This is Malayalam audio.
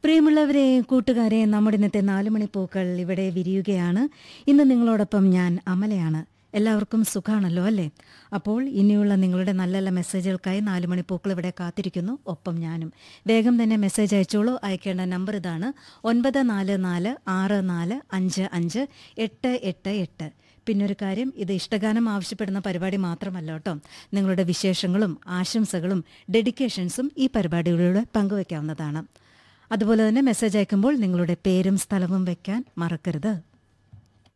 പ്രിയമുള്ളവരെ കൂട്ടുകാരെ നമ്മുടെ ഇന്നത്തെ നാല് മണിപ്പൂക്കൾ ഇവിടെ വിരിയുകയാണ് ഇന്ന് നിങ്ങളോടൊപ്പം ഞാൻ അമലയാണ് എല്ലാവർക്കും സുഖാണല്ലോ അല്ലേ അപ്പോൾ ഇനിയുള്ള നിങ്ങളുടെ നല്ല നല്ല മെസ്സേജുകൾക്കായി നാല് മണിപ്പൂക്കൾ ഇവിടെ കാത്തിരിക്കുന്നു ഒപ്പം ഞാനും വേഗം തന്നെ മെസ്സേജ് അയച്ചോളൂ അയക്കേണ്ട നമ്പർ ഇതാണ് ഒൻപത് നാല് നാല് ആറ് നാല് അഞ്ച് അഞ്ച് എട്ട് എട്ട് എട്ട് പിന്നൊരു കാര്യം ഇത് ഇഷ്ടഗാനം ആവശ്യപ്പെടുന്ന പരിപാടി മാത്രമല്ല കേട്ടോ നിങ്ങളുടെ വിശേഷങ്ങളും ആശംസകളും ഡെഡിക്കേഷൻസും ഈ പരിപാടികളിലൂടെ പങ്കുവയ്ക്കാവുന്നതാണ് അതുപോലെ തന്നെ മെസ്സേജ് അയക്കുമ്പോൾ നിങ്ങളുടെ പേരും സ്ഥലവും വെക്കാൻ മറക്കരുത്